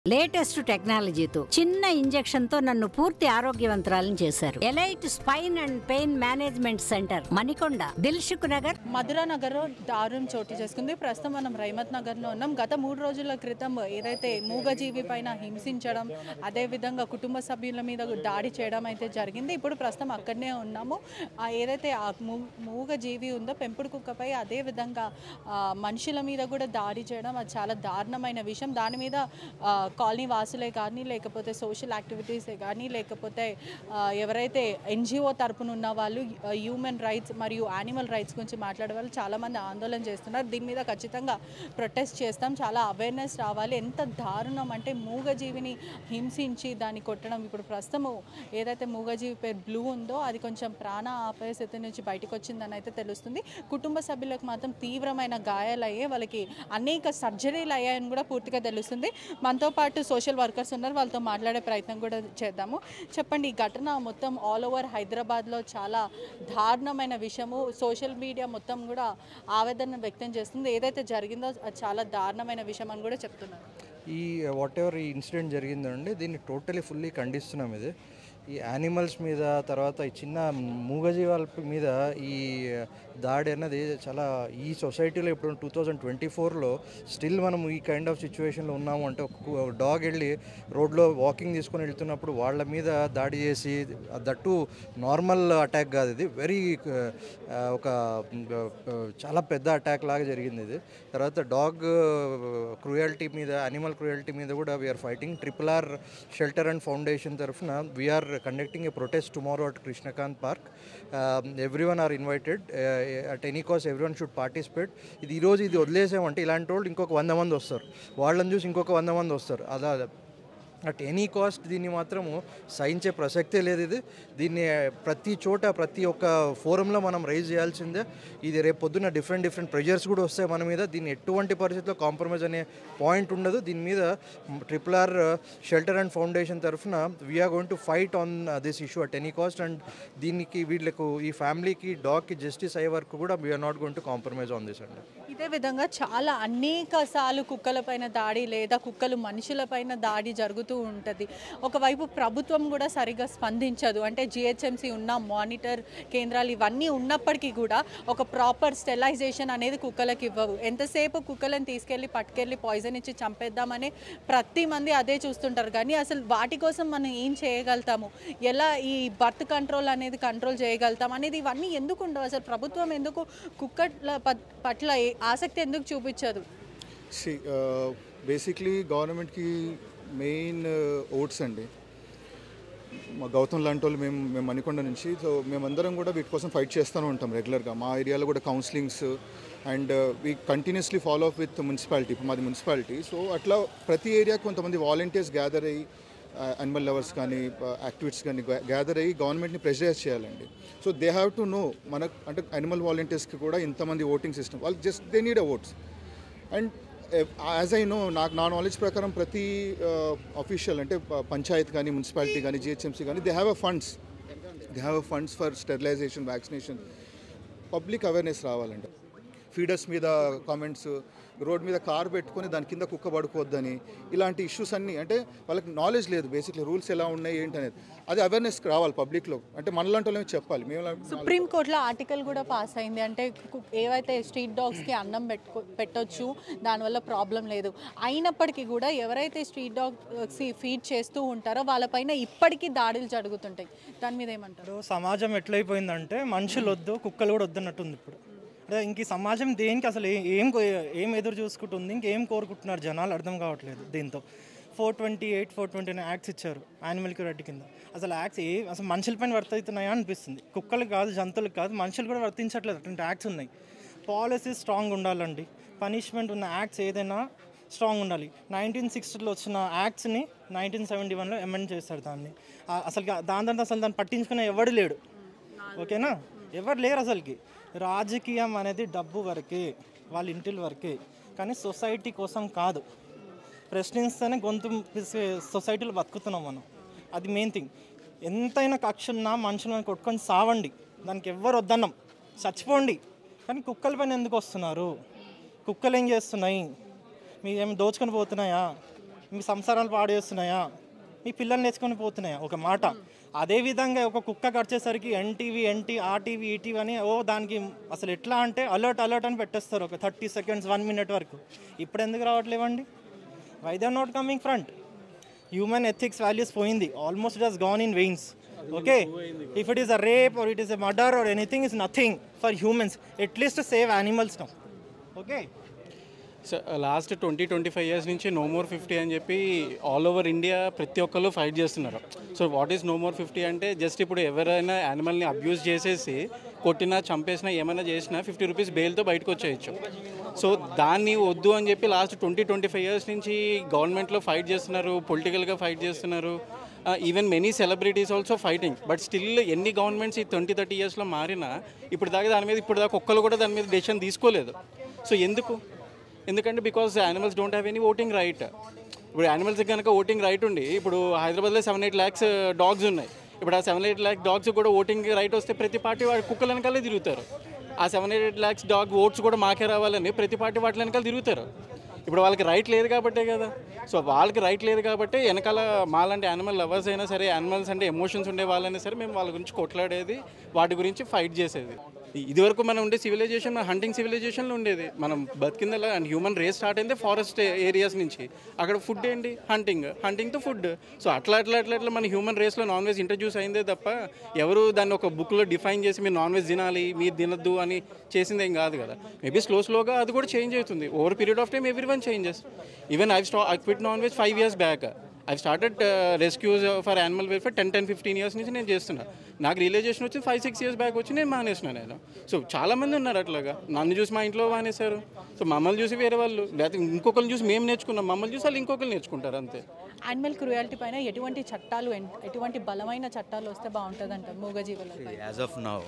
Latest టెక్నాలజీతో చిన్న injection తో నన్ను పూర్తి ఆరోగ్యవంతురాలను చేశారు elite spine and pain management centre Manikonda Dilsukh Nagar Madhura నగర్లో దారుణం చోటు చేసుకుంది ప్రస్తుతం మనం రైమత్ నగర్లో ఉన్నాం గత మూడు రోజుల క్రితం ఏదైతే మూగజీవి పైన హింసించడం అదేవిధంగా కుటుంబ సభ్యుల మీద దాడి చేయడం అయితే జరిగింది ఇప్పుడు ప్రస్తుతం అక్కడనే ఉన్నాము ఆ ఏదైతే ఆ మూ మూగజీవి ఉందో పెంపుడు కుక్కపై అదే విధంగా ఆ, మనుషుల మీద కూడా దాడి చేయడం అది చాలా దారుణమైన విషయం దాని మీద ఆ, కాలనీ వాసులే కానీ లేకపోతే సోషల్ యాక్టివిటీసే కానీ లేకపోతే ఆ, ఎవరైతే ఎన్జిఓ తరపున ఉన్న వాళ్ళు హ్యూమన్ రైట్స్ మరియు యానిమల్ రైట్స్ గురించి మాట్లాడే వాళ్ళు చాలామంది ఆందోళన చేస్తున్నారు దీని మీద ఖచ్చితంగా ప్రొటెస్ట్ చేస్తాం చాలా అవేర్నెస్ రావాలి ఎంత దారుణం అంటే మూగజీవిని హింసించి దాన్ని కొట్టడం ఇప్పుడు ప్రస్తుతము ఏదైతే మూగజీవి పేరు బ్లూ ఉందో అది కొంచెం ప్రాణ ఆపే స్థితి నుంచి బయటకు వచ్చిందని అయితే తెలుస్తుంది కుటుంబ సభ్యులకు మాత్రం తీవ్రమైన గాయాలయ్యే వాళ్ళకి అనేక సర్జరీలు అయ్యాయని కూడా పూర్తిగా తెలుస్తుంది మనతో పాటు సోషల్ వర్కర్స్ ఉన్నారు వాళ్ళతో మాట్లాడే ప్రయత్నం కూడా చేద్దాము చెప్పండి ఈ ఘటన మొత్తం ఆల్ ఓవర్ హైదరాబాద్లో చాలా దారుణమైన విషయము సోషల్ మీడియా మొత్తం కూడా ఆవేదన వ్యక్తం చేస్తుంది ఏదైతే జరిగిందో అది చాలా దారుణమైన విషయం అని కూడా చెప్తున్నారు ఈ వాట్ ఎవర్ ఈ ఇన్సిడెంట్ జరిగిందండి దీన్ని టోటలీ ఫుల్లీ ఖండిస్తున్నాం ఇది ఈ యానిమల్స్ మీద తర్వాత ఈ చిన్న మూగజీవాల మీద ఈ దాడి అన్నది చాలా ఈ సొసైటీలో ఇప్పుడు టూ థౌజండ్ ట్వంటీ ఫోర్లో స్టిల్ మనం ఈ కైండ్ ఆఫ్ సిచ్యువేషన్లో ఉన్నాము అంటే ఒక డాగ్ వెళ్ళి రోడ్లో వాకింగ్ తీసుకొని వెళ్తున్నప్పుడు వాళ్ళ మీద దాడి చేసి దట్టు నార్మల్ అటాక్ కాదు ఇది వెరీ ఒక ఆ, చాలా పెద్ద అటాక్ లాగా జరిగింది ఇది తర్వాత డాగ్ క్రూయాలిటీ మీద అనిమల్ క్రూయాలిటీ మీద కూడా we are fighting triple R shelter and foundation తరఫున we are conducting a protest tomorrow at Krishnakanth Park everyone are invited at any cost everyone should participate ఇది ఈరోజు ఇది వదిలేసామంటే ఇలాంటి వాళ్ళు ఇంకొక వంద మంది వస్తారు వాళ్ళని చూసి ఇంకొక వంద మంది వస్తారు అలా అట్ ఎనీ కాస్ట్ దీన్ని మాత్రము సహించే ప్రసక్తే లేదు ఇది దీన్ని ప్రతి చోట ప్రతి ఒక్క ఫోరంలో మనం రైజ్ చేయాల్సిందే ఇది రేపు పొద్దున్న డిఫరెంట్ డిఫరెంట్ ప్రెజర్స్ కూడా వస్తాయి మన మీద దీన్ని ఎటువంటి పరిస్థితుల్లో కాంప్రమైజ్ అనే పాయింట్ ఉండదు దీని మీద triple R shelter and foundation తరఫున we are going to fight on this issue at any cost and దీనికి వీళ్ళకు ఈ ఫ్యామిలీకి డాగ్కి జస్టిస్ అయ్యే వరకు కూడా we are not going to compromise on this అండి ఇదే విధంగా చాలా అనేక సార్లు కుక్కలపైన దాడి లేదా కుక్కలు మనుషులపైన దాడి జరుగుతూ ఉంటుంది ఒకవైపు ప్రభుత్వం కూడా సరిగా స్పందించదు అంటే జిహెచ్ఎంసి ఉన్న మానిటర్ కేంద్రాలు ఇవన్నీ ఉన్నప్పటికీ కూడా ఒక ప్రాపర్ స్టెలైజేషన్ అనేది కుక్కలకు ఇవ్వవు ఎంతసేపు కుక్కలను తీసుకెళ్ళి పట్టుకెళ్ళి పాయిజన్ ఇచ్చి చంపేద్దామని ప్రతి మంది అదే చూస్తుంటారు కానీ అసలు వాటి కోసం మనం ఏం చేయగలుగుతాము ఎలా ఈ బర్త్ కంట్రోల్ అనేది కంట్రోల్ చేయగలుగుతాం అనేది ఇవన్నీ ఎందుకు ఉండవు అసలు ప్రభుత్వం ఎందుకు కుక్కల పట్- పట్ల ఏ- ఆసక్తి ఎందుకు చూపించదు సి బేసిక్లీ గవర్నమెంట్కి మెయిన్ ఓట్స్ అండి మా గౌతమ్ లాంటి వాళ్ళు మేము మేము మణికొండ నుంచి సో మేమందరం కూడా వీటి కోసం ఫైట్ చేస్తూనే ఉంటాం రెగ్యులర్గా మా ఏరియాలో కూడా counsellings and we continuously follow up with municipality ఇప్పుడు మాది మున్సిపాలిటీ సో అట్లా ప్రతి ఏరియాకి కొంతమంది వాలంటీర్స్ గ్యాదర్ అయ్యి అనిమల్ లవర్స్ కానీ యాక్టివిటీస్ కానీ గ్యాదర్ అయ్యి గవర్నమెంట్ని ప్రెషరైజ్ చేయాలండి so they have to know మన అంటే అనిమల్ వాలంటీర్స్కి కూడా ఇంతమంది ఓటింగ్ సిస్టమ్ వాళ్ళు just they need uh votes and as I know నాకు నా నాలెడ్జ్ ప్రకారం ప్రతి అఫీషియల్ అంటే ప- పంచాయత్ కానీ మున్సిపాలిటీ కానీ జిహెచ్ఎంసీ కానీ they have uh funds they have uh funds for sterilisation vaccination public awareness రావాలండి ఫీడర్స్ మీద కామెంట్స్ రోడ్ మీద కార్ పెట్టుకొని దాని కింద కుక్క పడుకోవద్దని ఇలాంటి ఇష్యూస్ అన్నీ అంటే వాళ్ళకి నాలెడ్జ్ లేదు బేసిక్లీ రూల్స్ ఎలా ఉన్నాయి ఏంటి అనేది అది అవేర్నెస్ రావాలి పబ్లిక్లో అంటే మనలాంటి వాళ్ళమే చెప్పాలి మేము సుప్రీం కోర్టులో ఆర్టికల్ కూడా పాస్ అయింది అంటే కు- ఏవైతే స్ట్రీట్ డాగ్స్కి అన్నం పెట్టుకో పెట్టొచ్చు దానివల్ల ప్రాబ్లం లేదు అయినప్పటికీ కూడా ఎవరైతే స్ట్రీట్ డాగ్స్ ఫీడ్ చేస్తూ ఉంటారో వాళ్ళపైన ఇప్పటికీ దాడులు జరుగుతుంటాయి దాని మీద ఏమంటారు ఇప్పుడు సమాజం ఎట్లయిపోయిందంటే మనుషులు వద్దు కుక్కలు కూడా వద్దన్నట్టుంది ఇప్పుడు అంటే ఇంక ఈ సమాజం దేనికి అసలు ఏ- ఏం కో- ఏం ఎదురు చూసుకుంటుంది ఇంకేం కోరుకుంటున్నారు జనాలు అర్థం కావట్లేదు దీంతో four twenty eight four twenty acts ఇచ్చారు యానిమల్ క్యూరిటీ కింద అసలు యాక్ట్స్ ఏ అసలు మనుషులపైన వర్తిస్తున్నాయా అనిపిస్తుంది కుక్కలకు కాదు జంతువులకు కాదు మనుషులు కూడా వర్తించట్లేదు అటువంటి యాక్ట్స్ ఉన్నాయి పాలసీ స్ట్రాంగ్ ఉండాలండి పనిష్మెంట్ ఉన్న యాక్ట్స్ ఏదైనా స్ట్రాంగ్ ఉండాలి నైన్టీన్ సిక్స్టీలో వచ్చిన యాక్ట్స్ని నైన్టీన్ సెవెంటీ వన్లో అమెండ్ చేస్తారు దాన్ని ఆ- అసలు దాని తర్వాత అసలు దాన్ని పట్టించుకునే ఎవడు లేడు ఓకేనా ఎవరు లేరు అసలుకి రాజకీయం అనేది డబ్బు వరకే వాళ్ళ ఇంటి వరకే కానీ సొసైటీ కోసం కాదు ప్రశ్నిస్తేనే గొంతు పిసికే సొసైటీలో బతుకుతున్నాం మనం అది మెయిన్ థింగ్ ఎంతైనా కక్ష ఉన్నా మనుషులను కొట్టుకొని సావండి దానికి ఎవ్వరు వద్దన్నాం చచ్చిపోండి కానీ కుక్కల పైన ఎందుకు వస్తున్నారు కుక్కలు ఏం చేస్తున్నాయి మీ ఏమి దోచుకొని పోతున్నాయా మీ సంసారాలు పాడు చేస్తున్నాయా మీ పిల్లల్ని నేర్చుకొని పోతున్నాయా ఒక మాట అదే విధంగా ఒక కుక్క కరిచేసరికి ఎన్టీవీ ఎన్టీ ఆ టీవీ ఈ టీవీ అని ఓ దానికి అసలు ఎట్లా అంటే అలర్ట్ అలర్ట్ అని పెట్టేస్తారు ఒక థర్టీ సెకండ్స్ వన్ మినిట్ వరకు ఇప్పుడు ఎందుకు రావట్లేవండి why they not coming front human ethics values పోయింది almost it has gone in veins okay if it is a rape or it is a murder or anything is nothing for humans at least save animals now okay so last twenty twenty five years నుంచి no more fifty అని చెప్పి all over India ప్రతి ఒక్కళ్ళు fight చేస్తున్నారు so what is no more fifty అంటే just ఇప్పుడు ఎవరైనా యానిమల్ని abuse చేసేసి కొట్టినా చంపేసినా ఏమైనా చేసినా ఫిఫ్టీ రూపీస్ బెయిల్తో బయటకు వచ్చేయచ్చు సో దాన్ని వద్దు అని చెప్పి last twenty twenty five years నుంచి గవర్నమెంట్లో ఫైట్ చేస్తున్నారు పొలిటికల్గా ఫైట్ చేస్తున్నారు even many celebrities also fighting but still ఎన్ని గవర్నమెంట్స్ ఈ ట్వంటీ థర్టీ ఇయర్స్లో మారినా ఇప్పుడు దాకా దాని మీద ఇప్పుడు దాకా ఒక్కరు కూడా దాని మీద డెసిషన్ తీసుకోలేదు సో ఎందుకు ఎందుకంటే because animals don't have any voting right ఇప్పుడు యానిమల్స్కి కనుక ఓటింగ్ రైట్ ఉండి ఇప్పుడు హైదరాబాద్లో సెవెన్ ఎయిట్ ల్యాక్స్ డాగ్స్ ఉన్నాయి ఇప్పుడు ఆ సెవెన్ ఎయిట్ ల్యాక్స్ డాగ్స్ కూడా ఓటింగ్ రైట్ వస్తే ప్రతి పార్టీ వాడి కుక్కల వెనకాలే తిరుగుతారు ఆ seven eight lakhs dog votes కూడా మాకే రావాలని ప్రతి పార్టీ వాటి వెనకాల తిరుగుతారు ఇప్పుడు వాళ్ళకి రైట్ లేదు కాబట్టే కదా సో వాళ్ళకి రైట్ లేదు కాబట్టి వెనకాల మాలాంటి యానిమల్ లవర్స్ అయినా సరే యానిమల్స్ అంటే ఎమోషన్స్ ఉండే వాళ్ళైనా సరే మేము వాళ్ళ గురించి కొట్లాడేది వాటి గురించి ఫైట్ చేసేది ఇ- ఇదివరకు మనం ఉండే సివిలైజేషన్ హంటింగ్ సివిలైజేషన్లో ఉండేది మనం బతికిందలా అండ్ హ్యూమన్ రేస్ స్టార్ట్ అయింది ఫారెస్ట్ ఏరియాస్ నుంచి అక్కడ ఫుడ్ ఏంటి హంటింగ్ హంటింగ్తో ఫుడ్ సో అట్లా అట్లా అట్లా అట్లా మన హ్యూమన్ రేస్లో నాన్ వెజ్ ఇంట్రడ్యూస్ అయిందే తప్ప ఎవరు దాన్ని ఒక బుక్లో డిఫైన్ చేసి మీరు నాన్ వెజ్ తినాలి మీరు తినద్దు అని చేసింది ఏం కాదు కదా మేబీ స్లో స్లోగా అది కూడా చేంజ్ అవుతుంది over period of time everyone changes even I స్టా I quit non veg five years back I started rescues for animal welfare ten ten fifteen years నుంచి నేను చేస్తున్నా నాకు రియలైజేషన్ వచ్చి ఫైవ్ సిక్స్ ఇయర్స్ బ్యాక్ వచ్చి నేను మానేసిన నేను సో చాలా మంది ఉన్నారు అట్లాగా నన్ను చూసి మా ఇంట్లో మానేశారు సో మమ్మల్ని చూసి వేరే వాళ్ళు లేకపోతే ఇంకొకరిని చూసి మేము నేర్చుకున్నాం మమ్మల్ని చూసి వాళ్ళు ఇంకొకరు నేర్చుకుంటారు అంతే యానిమల్ క్రూయాలిటీ పైన ఎటువంటి చట్టాలు ఎన్- ఎటువంటి బలమైన చట్టాలు వస్తే బాగుంటుంది అంటారు మూగజీవులపై యాజ్ ఆఫ్ నౌ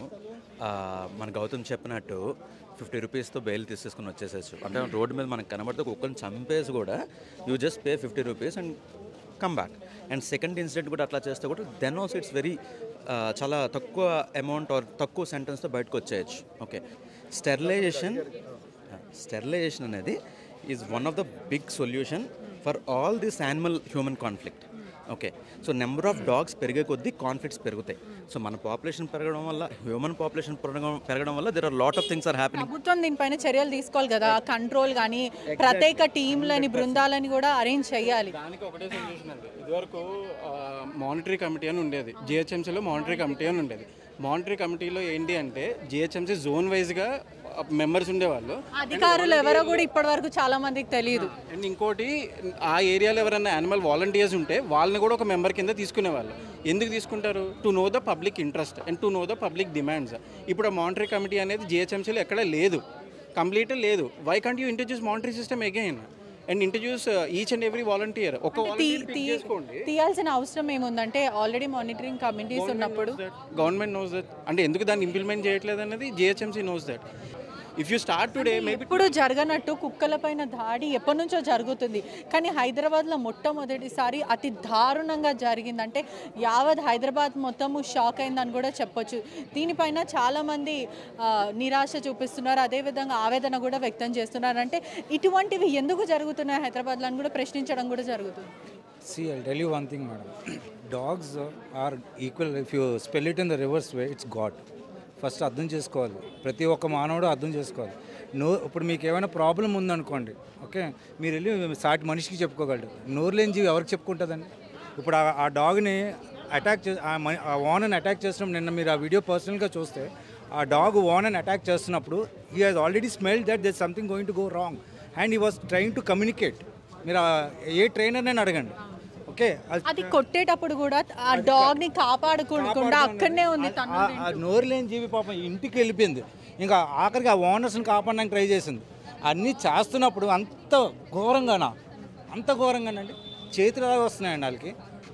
మన గౌతమ్ చెప్పినట్టు ఫిఫ్టీ రూపీస్తో బెయిల్ తీసేసుకుని వచ్చేసేచ్చు అంటే రోడ్డు మీద మనకు కనబడితే కుక్కని చంపేసి కూడా you just pay fifty rupees and come back and second incident కూడా అట్లా చేస్తే కూడా దెన్ ఆల్సో ఇట్స్ వెరీ చాలా తక్కువ అమౌంట్ ఆర్ తక్కువ సెంటెన్స్తో బయటకు వచ్చేయచ్చు ఓకే స్టెరిలైజేషన్ స్టెరిలైజేషన్ అనేది is one of the big solution for all this animal human conflict okay so number of dogs పెరిగే కొద్దీ కాన్ఫ్లిక్ట్స్ పెరుగుతాయి సో మన పాపులేషన్ పెరగడం వల్ల హ్యూమన్ పాపులేషన్ పెరగడం పెరగడం వల్ల there are lot of things are happening ప్రభుత్వం దీనిపైన చర్యలు తీసుకోవాలి కదా కంట్రోల్ కానీ ప్రత్యేక టీంలని బృందాలని కూడా అరేంజ్ చేయాలి దానికి ఒకటే సొల్యూషన్ అండి ఇదివరకు మానిటరీ కమిటీ అని ఉండేది జిహెచ్ఎంసీలో మానిటరీ కమిటీ అని ఉండేది మానిటరీ కమిటీలో ఏంటి అంటే జిహెచ్ఎంసీ జోన్ వైజ్గా మెంబర్స్ ఉండేవాళ్ళు అధికారులు ఎవరో కూడా ఇప్పటి వరకు చాలా మందికి తెలియదు అండ్ ఇంకోటి ఆ ఏరియాలో ఎవరైనా యానిమల్ వాలంటీర్స్ ఉంటే వాళ్ళని కూడా ఒక మెంబర్ కింద తీసుకునేవాళ్ళు ఎందుకు తీసుకుంటారు to know the public interest and to know the public demands ఇప్పుడు ఆ మానిటరీ కమిటీ అనేది జిహెచ్ఎంసీలో ఎక్కడ లేదు కంప్లీట్ లేదు why can't you introduce monitory system again and introduce each and every volunteer ఒక తీ- వాలంటీర్ తీ- చేసుకోండి తీయాల్సిన అవసరం ఏముందంటే ఆల్రెడీ మానిటరింగ్ కమిటీస్ ఉన్నప్పుడు గవర్నమెంట్ నోస్ దట్ అంటే ఎందుకు దాన్ని ఇంప్లిమెంట్ చేయట్లేదు అనేది GHMC knows that if you start today maybe ఇప్పుడు జరగనట్టు కుక్కల పైన దాడి ఎప్పటి నుంచో జరుగుతుంది కానీ హైదరాబాద్లో మొట్టమొదటిసారి అతి దారుణంగా జరిగిందంటే యావత్ హైదరాబాద్ మొత్తము షాక్ అయిందని కూడా చెప్పొచ్చు దీనిపైన చాలామంది ఆ, నిరాశ చూపిస్తున్నారు అదేవిధంగా ఆవేదన కూడా వ్యక్తం చేస్తున్నారు అంటే ఇటువంటివి ఎందుకు జరుగుతున్నాయి హైదరాబాద్లో అని కూడా ప్రశ్నించడం కూడా జరుగుతుంది See, I'll tell you one thing, madam. Dogs uh, are equal. If you spell it in the reverse way, it's God. First అర్థం చేసుకోవాలి ప్రతి ఒక్క మానవుడు అర్థం చేసుకోవాలి నో ఇప్పుడు మీకు ఏమైనా ప్రాబ్లం ఉందనుకోండి ఓకే మీరు వెళ్ళి సాటి మనిషికి చెప్పుకోగలరు నోరు లేని జీవి ఎవరికి చెప్పుకుంటుందండి ఇప్పుడు ఆ- ఆ డాగ్ని అటాక్ చే ఆ మ- ఆ ఓనర్ని అటాక్ చేసినప్పుడు నిన్న మీరు ఆ వీడియో పర్సనల్గా చూస్తే ఆ డాగ్ ఓనర్ని అటాక్ చేస్తున్నప్పుడు he has already smell that there something going to go wrong and he was trying to communicate మీరు ఆ ఏ ట్రైనర్ని అడగండి ఓకే అది అది కొట్టేటప్పుడు కూడా ఆ డాగ్ ని కాపాడుకోకుండా అక్కడనే ఉంది తను ఆ- ఆ నోరు లేని జీవి పాపం ఇంటికి వెళ్ళిపోయింది ఇంకా ఆఖరికి ఆ ఓనర్స్ని కాపాడడానికి ట్రై చేసింది అన్నీ చేస్తున్నప్పుడు అంత ఘోరంగానా అంత ఘోరంగానండి చేతులాగా వస్తున్నాయండి వాళ్ళకి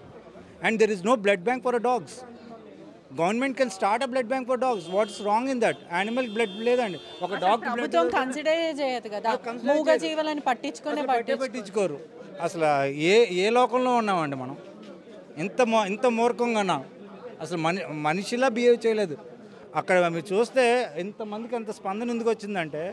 and there is no blood bank for dogs government can start a blood bank for dogs what's wrong in that animal blood లేదండి ఒక డాగ్ ప్రభుత్వం కన్సిడర్ చేయదు కదా మూగ జీవులని పట్టించుకునే పట్టే పట్టించుకోరు అసలు ఏ ఏ లోకంలో ఉన్నామండి మనం ఇంత మో ఇంత మూర్ఖంగా అసలు మని మనిషిలా బిహేవ్ చేయలేదు అక్కడ మీరు చూస్తే ఇంతమందికి అంత స్పందన ఎందుకు వచ్చిందంటే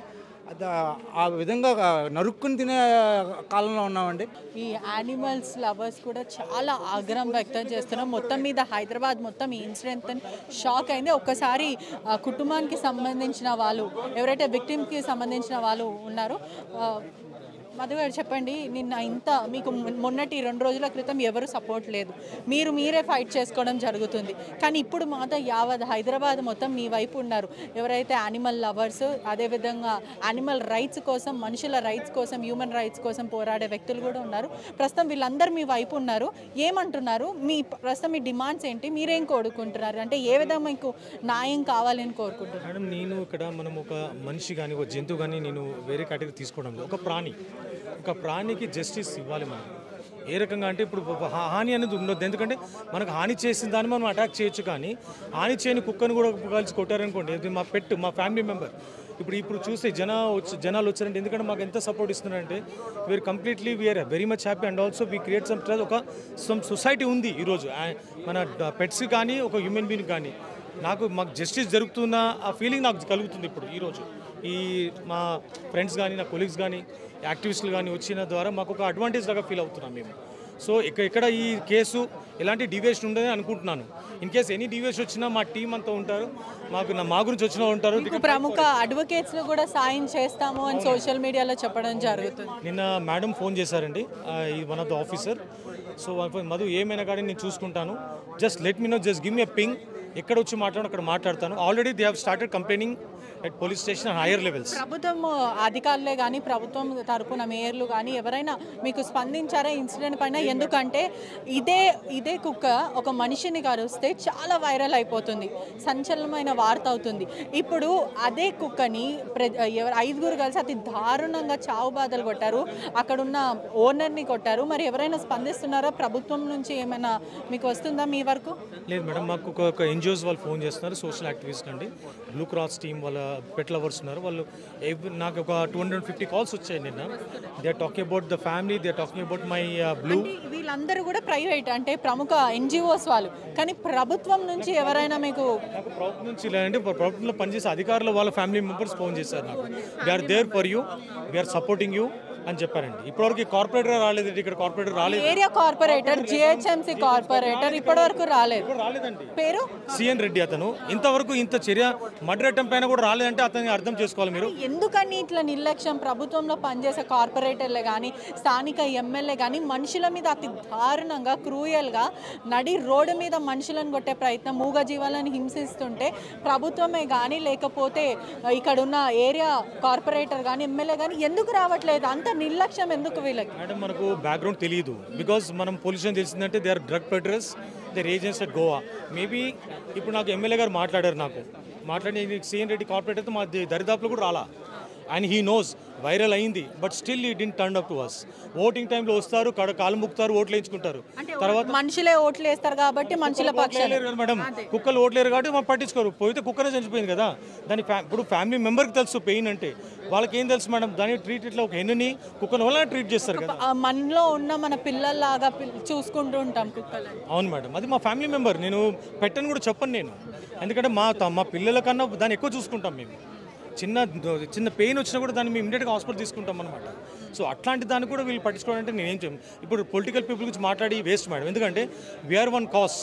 అది ఆ విధంగా నరుక్కుని తినే కాలంలో ఉన్నామండి ఈ యానిమల్స్ లవర్స్ కూడా చాలా ఆగ్రహం వ్యక్తం చేస్తున్నాం మొత్తం మీద హైదరాబాద్ మొత్తం ఈ ఇన్సిడెంట్ షాక్ అయింది ఒక్కసారి ఆ కుటుంబానికి సంబంధించిన వాళ్ళు ఎవరైతే విక్టిమ్కి సంబంధించిన వాళ్ళు ఉన్నారో ఆ, మధు గారు చెప్పండి నిన్న ఇంత మీకు మొ- మొన్నటి రెండు రోజుల క్రితం ఎవరు సపోర్ట్ లేదు మీరు మీరే ఫైట్ చేసుకోవడం జరుగుతుంది కానీ ఇప్పుడు మాత్రం యావత్ హైదరాబాద్ మొత్తం మీ వైపు ఉన్నారు ఎవరైతే యానిమల్ లవర్స్ అదేవిధంగా యానిమల్ రైట్స్ కోసం మనుషుల రైట్స్ కోసం హ్యూమన్ రైట్స్ కోసం పోరాడే వ్యక్తులు కూడా ఉన్నారు ప్రస్తుతం వీళ్ళందరూ మీ వైపు ఉన్నారు ఏమంటున్నారు మీ ప్రస్తుతం మీ డిమాండ్స్ ఏంటి మీరేం కోరుకుంటున్నారు అంటే ఏ విధంగా మీకు న్యాయం కావాలని కోరుకుంటున్నారు మేడం నేను ఇక్కడ మనం ఒక మనిషి కానీ ఒక జంతువు కానీ నేను వేరే కేటగిరీ తీసుకోవడం లేదు ఒక ప్రాణి ఒక ప్రాణికి జస్టిస్ ఇవ్వాలి మనం ఏ రకంగా అంటే ఇప్పుడు ఒక హా- హాని అనేది ఉండొద్దు ఎందుకంటే మనకు హాని చేసిన దాన్ని మనం అటాక్ చేయొచ్చు కానీ హాని చేయని కుక్కను కూడా కలిసి కొట్టారనుకోండి ఇది మా పెట్ మా ఫ్యామిలీ మెంబర్ ఇప్పుడు ఇప్పుడు చూస్తే జన వచ్చి జనాలు వచ్చారంటే ఎందుకంటే మాకు ఎంత సపోర్ట్ ఇస్తున్నారంటే we are completely we are very much happy and also we create some ఒక సమ్ సొసైటీ ఉంది ఈరోజు ఆ, మన పెట్స్ కానీ ఒక హ్యూమన్ బీయింగ్ కానీ నాకు మాకు జస్టిస్ జరుగుతున్న ఆ ఫీలింగ్ నాకు కలుగుతుంది ఇప్పుడు ఈరోజు ఈ మా ఫ్రెండ్స్ కానీ నా కొలీగ్స్ కానీ యాక్టివిస్టులు కానీ వచ్చిన ద్వారా మాకు ఒక అడ్వాంటేజ్ లాగా ఫీల్ అవుతున్నాం మేము సో ఇక్కడ ఇక్కడ ఈ కేసు ఎలాంటి డివియేషన్ ఉండదని అనుకుంటున్నాను ఇన్ కేస్ ఎనీ డివియేషన్ వచ్చినా మా టీం అంతా ఉంటారు మాకు నా మా గురించి వచ్చిన ఉంటారు మీకు ప్రముఖ అడ్వకేట్స్ కూడా సాయం చేస్తాము అని సోషల్ మీడియాలో చెప్పడం జరుగుతుంది నిన్న మేడం ఫోన్ చేశారండి ఈ one of the officer so Madhu ఏమైనా కానీ నేను చూసుకుంటాను just let me know just give me a ping ఎక్కడ వచ్చి మాట్లాడో అక్కడ మాట్లాడతాను already they have started complaining at police station higher levels ప్రభుత్వం అధికారులే కానీ ప్రభుత్వం తరపున మేయర్లు కానీ ఎవరైనా మీకు స్పందించారా ఇన్సిడెంట్ పైన ఎందుకంటే ఇదే ఇదే కుక్క ఒక మనిషిని కరుస్తే చాలా వైరల్ అయిపోతుంది సంచలనమైన వార్త అవుతుంది ఇప్పుడు అదే కుక్కని ప్ర- ఎవరు ఐదుగురు కలిసి అతి దారుణంగా చావు బాధలు కొట్టారు అక్కడున్న ఓనర్ని కొట్టారు మరి ఎవరైనా స్పందిస్తున్నారా ప్రభుత్వం నుంచి ఏమైనా మీకు వస్తుందా మీ వరకు లేదు మేడం మాకు ఒక ఒక ఎన్జిఓస్ వాళ్ళు ఫోన్ చేస్తున్నారు సోషల్ యాక్టివిస్ట్ అండి బ్లూ క్రాస్ టీమ్ వాళ్ళ పెట్ లవర్స్ ఉన్నారు వాళ్ళు ఎవ్రీ నాకు ఒక టూ హండ్రెడ్ ఫిఫ్టీ కాల్స్ వచ్చాయి నిన్న they are talking about the family they are talking about my blue అంటే వీళ్ళందరూ కూడా ప్రైవేట్ అంటే ప్రముఖ ఎన్జిఓస్ వాళ్ళు కానీ ప్రభుత్వం నుంచి ఎవరైనా మీకు నాకు ప్రభుత్వం నుంచి లేదంటే ప్రభుత్వంలో పనిచేసే అధికారులు వాళ్ళ ఫ్యామిలీ మెంబర్స్ ఫోన్ చేశారు నాకు they are there for you we are supporting you అని చెప్పారండి ఇప్పటివరకు కార్పొరేటర్ రాలేదు ఇక్కడ కార్పొరేటర్ రాలేదు ఏరియా కార్పొరేటర్ జిహెచ్ఎంసి కార్పొరేటర్ ఇప్పటి వరకు రాలేదు రాలేదండి పేరు సిఎన్ రెడ్డి అతను ఇంతవరకు ఇంత చర్య మర్డర్ పైన కూడా రాలేదంటే అతన్ని అర్థం చేసుకోవాలి మీరు ఎందుకని ఇట్లా నిర్లక్ష్యం ప్రభుత్వంలో పనిచేసే కార్పొరేటర్లే కానీ స్థానిక ఎమ్మెల్యే కానీ మనుషుల మీద అతి దారుణంగా క్రూయల్గా నడి రోడ్డు మీద మనుషులను కొట్టే ప్రయత్నం మూగ జీవాలను హింసిస్తుంటే ప్రభుత్వమే కానీ లేకపోతే ఇక్కడ ఉన్న ఏరియా కార్పొరేటర్ కానీ ఎమ్మెల్యే కానీ ఎందుకు రావట్లేదు అంత నిర్లక్ష్యం ఎందుకు వీళ్ళకి మేడం మనకు బ్యాక్గ్రౌండ్ తెలియదు బికాస్ మనం పోలీస్ స్టేషన్ తెలిసిందంటే they are drug peddlers they agents at Goa maybe ఇప్పుడు నాకు ఎమ్మెల్యే గారు మాట్లాడారు నాకు మాట్లాడి సీఎన్ రెడ్డి కార్పొరేటర్తో మా ది- దరిదాపులు కూడా రాలా అండ్ హీ నోస్ వైరల్ అయింది but still he didn't turn up to us voting టైంలో వస్తారు కడ కాలు ముక్తారు ఓట్లు వేయించుకుంటారు తర్వాత మనుషులే ఓట్లు వేస్తారు కాబట్టి మనుషుల పక్షాన ఓట్లేరు కదా మేడం కుక్కలు ఓట్లేరు కాబట్టి మనం పట్టించుకోరు పోయితే కుక్కనే చనిపోయింది కదా దాని ఫ్యా ఇప్పుడు ఫ్యామిలీ మెంబర్కి తెలుసు పెయిన్ అంటే వాళ్ళకి ఏం తెలుసు మేడం దాన్ని ట్రీట్ ఇట్లా ఒక హెన్నుని కుక్కను వల్ల ట్రీట్ చేస్తారు కదా ఆ మనలో ఉన్న మన పిల్లల్లాగా పిల్- చూసుకుంటూ ఉంటాం కుక్కలని అవును మేడం అది మా ఫ్యామిలీ మెంబర్ నేను పెట్టను కూడా చెప్పను నేను ఎందుకంటే మా త- మా పిల్లల కన్నా దాన్ని ఎక్కువ చూసుకుంటాం మేము చిన్న చిన్న పెయిన్ వచ్చినా కూడా దాన్ని మేము ఇమీడియట్గా హాస్పిటల్ తీసుకుంటాం అనమాట సో అట్లాంటి దాన్ని కూడా వీళ్ళు పట్టించుకోవాలంటే నేనేం చేయను ఇప్పుడు పొలిటికల్ పీపుల్ గురించి మాట్లాడి వేస్ట్ మేడం ఎందుకంటే వీఆర్ వన్ కాస్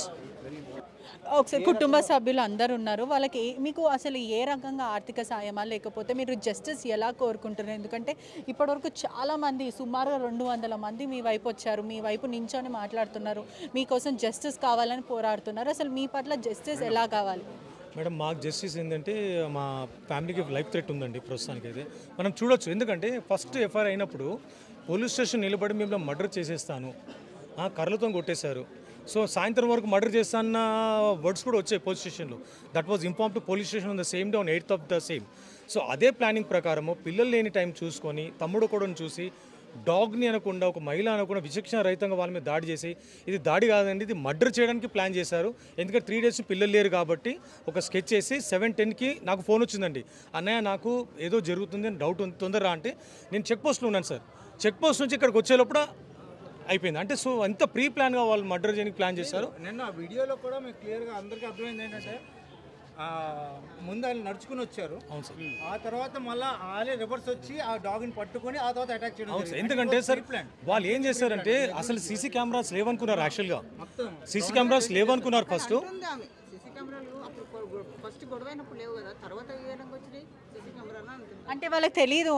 ఒకసారి కుటుంబ సభ్యులు అందరు ఉన్నారు వాళ్ళకి ఏ- మీకు అసలు ఏ రకంగా ఆర్థిక సాయమా లేకపోతే మీరు జస్టిస్ ఎలా కోరుకుంటున్నారు ఎందుకంటే ఇప్పటివరకు చాలా మంది సుమారుగా రెండు వందల మంది మీ వైపు వచ్చారు మీ వైపు నించొని మాట్లాడుతున్నారు మీకోసం జస్టిస్ కావాలని పోరాడుతున్నారు అసలు మీ పట్ల జస్టిస్ ఎలా కావాలి మేడం మాకు జస్టిస్ ఏంటంటే మా ఫ్యామిలీకి లైఫ్ థ్రెట్ ఉందండి ప్రస్తుతానికి అయితే మనం చూడొచ్చు ఎందుకంటే ఫస్ట్ ఎఫ్ఐఆర్ అయినప్పుడు పోలీస్ స్టేషన్ నిలబడి మిమ్మల్ని మర్డర్ చేసేస్తాను ఆ, కర్రలతో కొట్టేశారు సో సాయంత్రం వరకు మర్డర్ చేస్తాన్న వర్డ్స్ కూడా వచ్చాయి పోలీస్ స్టేషన్లో that was inform to police station on the same day on eighth of the same so అదే ప్లానింగ్ ప్రకారము పిల్లలు లేని టైం చూసుకొని తమ్ముడు కూడా చూసి డాగ్ని అనకుండా ఒక మహిళ అనకుండా విచక్షణ రహితంగా వాళ్ళ మీద దాడి చేసి ఇది దాడి కాదండి ఇది మర్డర్ చేయడానికి ప్లాన్ చేశారు ఎందుకంటే త్రీ డేస్ పిల్లలు లేరు కాబట్టి ఒక స్కెచ్ చేసి సెవెన్ టెన్కి నాకు ఫోన్ వచ్చిందండి అన్నయ్య నాకు ఏదో జరుగుతుంది అని డౌట్ ఉంది తొందరరా అంటే నేను చెక్ పోస్ట్లో ఉన్నాను సార్ చెక్ పోస్ట్ నుంచి ఇక్కడికి వచ్చేలోపల అయిపోయింది అంటే సో అంత ప్రీ ప్లాన్గా వాళ్ళు మర్డర్ చేయడానికి ప్లాన్ చేశారు నిన్న ఆ వీడియోలో కూడా మీకు క్లియర్గా అందరికీ అర్థమైంది ఏంటంటే ఆ, ముందు వాళ్ళు నడుచుకుని వచ్చారు అవును సార్ ఆ తర్వాత మళ్ళీ వాళ్ళే రివర్స్ వచ్చి ఆ డాగ్ని పట్టుకొని ఆ తర్వాత అటాక్ చేయడం అవును సార్ జరిగింది. ఎందుకంటే అంటే సార్ ఒక pre-planned. వాళ్ళు ఏం చేశారంటే అసలు సీసీ కెమెరాస్ లేవనుకున్నారు యాక్చువల్గా మొత్తం సీసీ కెమెరాస్ లేవనుకున్నారు ఫస్ట్ అంటుంది ఆమె సీసీ కెమెరాలు అప్పుడు ఫస్ట్ గొడవ అయినప్పుడు లేవు కదా తర్వాత ఏ విధంగా వచ్చినాయి సీసీ కెమెరాలు అంటుంది అంటే వాళ్ళకి తెలియదు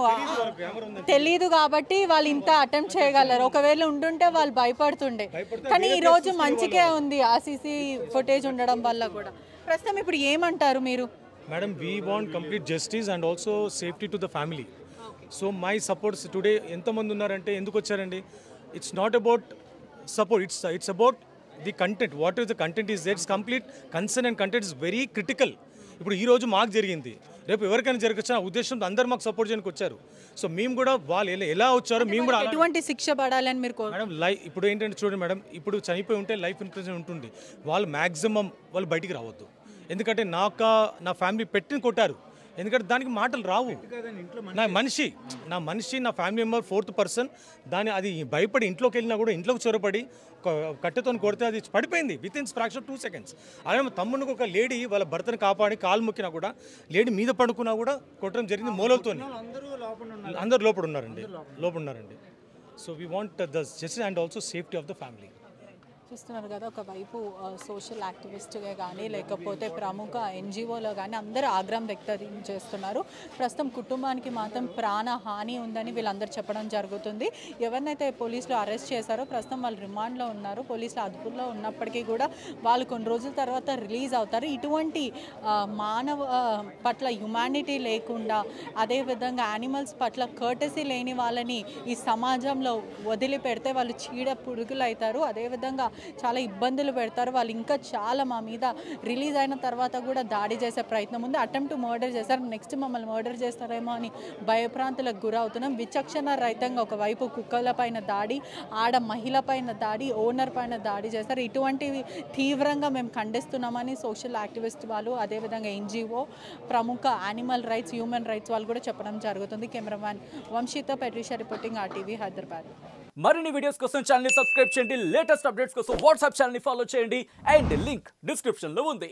తెలియదు కాబట్టి వాళ్ళు ఇంత అటెంప్ట్ చేయగలరు ఒకవేళ ఉండుంటే వాళ్ళు భయపడుతుండే కానీ ఈ రోజు మంచిగా ఉంది ఆ సీసీ ఫుటేజ్ ఉండడం వల్ల కూడా ప్రస్తుతం ఇప్పుడు ఏమంటారు మీరు madam we want complete justice and also safety to the family so my supports today ఎంతమంది ఉన్నారంటే ఎందుకు వచ్చారండి it's not about support it's it's about the content what is the content is it's complete concern and content is very critical ఇప్పుడు ఈ రోజు మాకు జరిగింది రేపు ఎవరికైనా జరగచ్చు ఆ ఉద్దేశంతో అందరు మాకు సపోర్ట్ చేయడానికి వచ్చారు సో మేము కూడా వాళ్ళు ఎలా- ఎలా వచ్చారో మేము కూడా అలా- ఎటువంటి శిక్ష పడాలని మీరు కోరు మేడం లైఫ్ ఇప్పుడు ఏంటంటే చూడండి మేడం ఇప్పుడు చనిపోయి ఉంటే లైఫ్ ఇన్సూరెన్స్ ఉంటుంది వాళ్ళు మ్యాక్సిమం వాళ్ళు బయటికి రావద్దు ఎందుకంటే నాక నా ఫ్యామిలీ పెట్టిన కొట్టారు ఎందుకంటే దానికి మాటలు రావు నా మనిషి నా మనిషి నా ఫ్యామిలీ మెంబర్ ఫోర్త్ పర్సన్ దాని అది భయపడి ఇంట్లోకి వెళ్ళినా కూడా ఇంట్లోకి చొరపడి ఒక కట్టెతో కొడితే అది పడిపోయింది within fraction two seconds అలాగే మా తమ్మునికి ఒక లేడీ వాళ్ళ భర్తను కాపాడి కాలు మొక్కినా కూడా లేడీ మీద పడుకున్నా కూడా కొట్టడం జరిగింది మూలలతో అందరూ లోపల ఉన్నారు అందరు లోపల ఉన్నారండి లోపల ఉన్నారండి so we want the justice and also safety of the family చూస్తున్నారు కదా ఒకవైపు సోషల్ యాక్టివిస్ట్గా కానీ లేకపోతే ప్రముఖ ఎన్జిఓలో కానీ అందరూ ఆగ్రహం వ్యక్తం చేస్తున్నారు ప్రస్తుతం కుటుంబానికి మాత్రం ప్రాణ హాని ఉందని వీళ్ళందరూ చెప్పడం జరుగుతుంది ఎవరినైతే పోలీసులు అరెస్ట్ చేశారో ప్రస్తుతం వాళ్ళు రిమాండ్లో ఉన్నారు పోలీసులు అదుపులో ఉన్నప్పటికీ కూడా వాళ్ళు కొన్ని రోజుల తర్వాత రిలీజ్ అవుతారు ఇటువంటి ఆ, మానవ ఆ, పట్ల హ్యుమానిటీ లేకుండా అదేవిధంగా యానిమల్స్ పట్ల కర్టసీ లేని వాళ్ళని ఈ సమాజంలో వదిలిపెడితే వాళ్ళు చీడ పురుగులు అవుతారు అదేవిధంగా చాలా ఇబ్బందులు పెడతారు వాళ్ళు ఇంకా చాలా మా మీద రిలీజ్ అయిన తర్వాత కూడా దాడి చేసే ప్రయత్నం ఉంది అటెంప్ట్ మర్డర్ చేశారు నెక్స్ట్ మమ్మల్ని మర్డర్ చేస్తారేమో అని భయప్రాంతులకు గురవుతున్నాం విచక్షణ రహితంగా ఒకవైపు కుక్కల పైన దాడి ఆడ మహిళ పైన దాడి ఓనర్ పైన దాడి చేస్తారు ఇటువంటివి తీవ్రంగా మేము ఖండిస్తున్నామని సోషల్ యాక్టివిస్ట్ వాళ్ళు అదేవిధంగా ఎన్జిఓ ప్రముఖ యానిమల్ రైట్స్ హ్యూమన్ రైట్స్ వాళ్ళు కూడా చెప్పడం జరుగుతుంది కెమెరామ్యాన్ వంశీతో పెట్రిషా రిపోర్టింగ్ ఆర్టీవీ హైదరాబాద్ మరిన్ని వీడియోస్ కోసం ఛానల్ సబ్స్క్రైబ్ చేయండి లేటెస్ట్ అప్డేట్స్ కోసం వాట్సాప్ ఛానల్ ఫాలో చేయండి అండ్ లింక్ డిస్క్రిప్షన్ లో ఉంది